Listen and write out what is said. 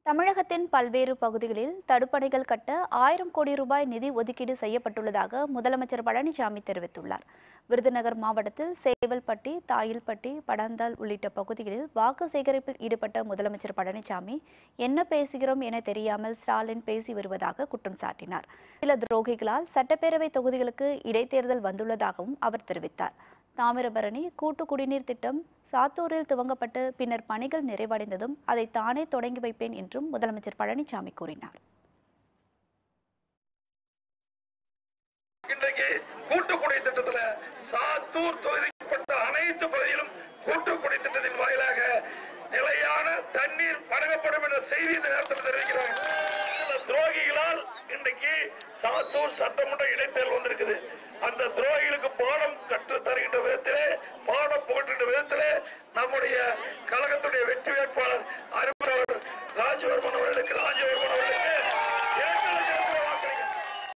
தமிழகத்தின் பல்வேறு பகுதிகளில் தடுப்பணைகள் கட்ட ஆயிரம் கோடி ரூபாய் நிதி ஒதுக்கீடு செய்யப்பட்டுள்ளதாக முதலமைச்சர் பழனிசாமி தெரிவித்துள்ளார் விருதுநகர் மாவட்டத்தில் சேவல்பட்டி தாயில்பட்டி படந்தால் உள்ளிட்ட பகுதிகளில் வாக்கு சேகரிப்பில் ஈடுபட்ட முதலமைச்சர் பழனிசாமி என்ன பேசுகிறோம் என தெரியாமல் ஸ்டாலின் பேசி வருவதாக குற்றம் சாட்டினார் சில துரோகிகளால் சட்டப்பேரவை தொகுதிகளுக்கு இடைத்தேர்தல் வந்துள்ளதாகவும் அவர் தெரிவித்தார் தாமிரபரணி கூட்டு குடிநீர் திட்டம் சாத்தூரில் துவங்கப்பட்டு பின்னர் பணிகள் நிறைவடைந்ததும் அதை தானே தொடங்கி வைப்பேன் என்றும் முதலமைச்சர் பழனிசாமி கூறினார் இன்றைக்கு கூட்டுக்குடி திட்டத்துல சாத்தூர் தொகுதிக்குட்பட்ட அனைத்து பகுதியிலும் கூட்டுக்குடி திட்டத்தின் வாயிலாக நிலையான தண்ணீர் வழங்கப்படும் என்ற செய்தி இந்த நேரத்தில் தெரிவிக்கிறாங்க சில துரோகிகளால் இன்றைக்கு சாத்தூர் சட்டமன்ற இடைத்தேர்தல் வந்திருக்குது அந்த துரோகிகளுக்கு பாடம் கற்று தருகின்ற விதத்திலே பாடம் புகட்டுகின்ற விதத்திலே நம்முடைய கழகத்துடைய வெற்றி வேட்பாளர் அறிவுறவர் ராஜவர்மன் அவர்களுக்கு ராஜவர்மன் அவர்களுக்கு